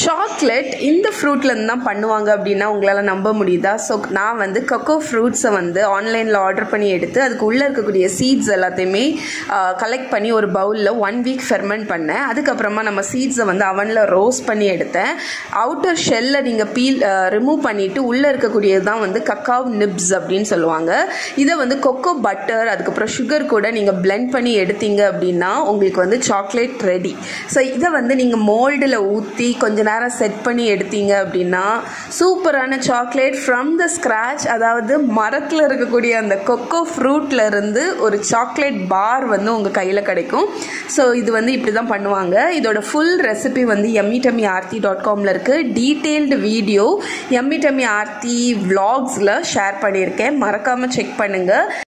chocolate இந்த ஃப்ரூட்லேருந்து தான் பண்ணுவாங்க அப்படின்னா உங்களால் நம்ப முடியுதா ஸோ நான் வந்து கொக்கோ ஃப்ரூட்ஸை வந்து ஆன்லைனில் ஆர்டர் பண்ணி எடுத்து அதுக்கு உள்ளே இருக்கக்கூடிய சீட்ஸ் எல்லாத்தையுமே கலெக்ட் பண்ணி ஒரு பவுலில் ஒன் வீக் ஃபெர்மெண்ட் பண்ணேன் அதுக்கப்புறமா நம்ம சீட்ஸை வந்து அவனில் ரோஸ்ட் பண்ணி எடுத்தேன் அவுட்டர் ஷெல்லை நீங்கள் பீல் ரிமூவ் பண்ணிவிட்டு உள்ளே இருக்கக்கூடியது தான் வந்து கக்காவ் நிப்ஸ் அப்படின்னு சொல்லுவாங்க இதை வந்து கொக்கோ பட்டர் அதுக்கப்புறம் சுகர் கூட நீங்கள் பிளெண்ட் பண்ணி எடுத்தீங்க அப்படின்னா உங்களுக்கு வந்து சாக்லேட் ரெடி ஸோ இதை வந்து நீங்கள் மோல்டில் ஊற்றி கொஞ்ச நேரம் செட் பண்ணி எடுத்தீங்க அப்படின்னா சூப்பரான சாக்லேட் ஃப்ரம் த ஸ்க்ராச் அதாவது மரத்தில் இருக்கக்கூடிய அந்த கொக்கோ ஃப்ரூட்டில் இருந்து ஒரு சாக்லேட் பார் வந்து உங்கள் கையில் கிடைக்கும் ஸோ இது வந்து இப்படி தான் பண்ணுவாங்க இதோட ஃபுல் ரெசிபி வந்து எம்மி டம்மி ஆர்த்தி டாட் காமில் இருக்குது detailed video yummy tummy Aarthi விலாக்ஸில் ஷேர் பண்ணியிருக்கேன் மறக்காமல் செக் பண்ணுங்கள்